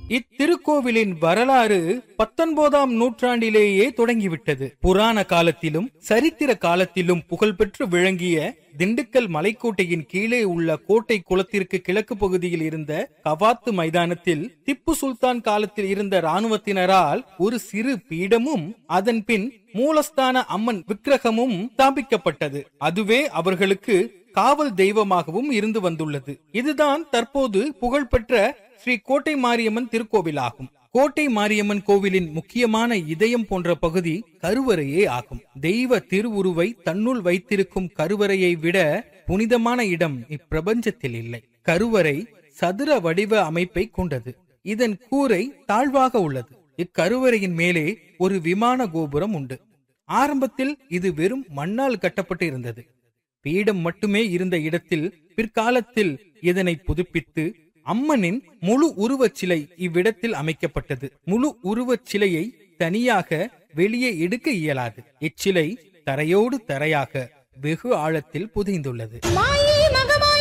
இத்திருக்கோவிலின் வரலாறு பத்தொன்பதாம் நூற்றாண்டிலேயே தொடங்கிவிட்டது புராண காலத்திலும் சரித்திர காலத்திலும் புகழ்பெற்று விளங்கிய திண்டுக்கல் மலைக்கோட்டையின் கீழே உள்ள கோட்டை குளத்திற்கு கிழக்கு பகுதியில் இருந்த கவாத்து மைதானத்தில் திப்பு சுல்தான் காலத்தில் இருந்த ராணுவத்தினரால் ஒரு சிறு பீடமும் அதன் பின் மூலஸ்தான அம்மன் விக்கிரகமும் ஸ்தாபிக்கப்பட்டது அதுவே அவர்களுக்கு காவல் தெய்வமாகவும் இருந்து வந்துள்ளது இதுதான் தற்போது புகழ்பெற்ற ஸ்ரீ கோட்டை மாரியம்மன் திருக்கோவிலாகும் கோட்டை மாரியம்மன் கோவிலின் முக்கியமான இதயம் போன்ற பகுதி கருவறையே ஆகும் தெய்வ திருவுருவை தன்னுள் வைத்திருக்கும் கருவறையை விட புனிதமான இடம் இப்பிரபஞ்சத்தில் இல்லை கருவறை சதுர வடிவ அமைப்பை கொண்டது இதன் கூரை தாழ்வாக உள்ளது இக்கருவறையின் மேலே ஒரு விமான கோபுரம் உண்டு ஆரம்பத்தில் இது வெறும் மண்ணால் கட்டப்பட்டு இருந்தது பீடம் மட்டுமே இருந்த இடத்தில் பிற்காலத்தில் இதனை புதுப்பித்து அம்மனின் முழு உருவச் சிலை இவ்விடத்தில் அமைக்கப்பட்டது முழு உருவச் சிலையை தனியாக வெளியே எடுக்க இயலாது இச்சிலை தரையோடு தரையாக வெகு ஆழத்தில் புதைந்துள்ளது மாயி மகமாயி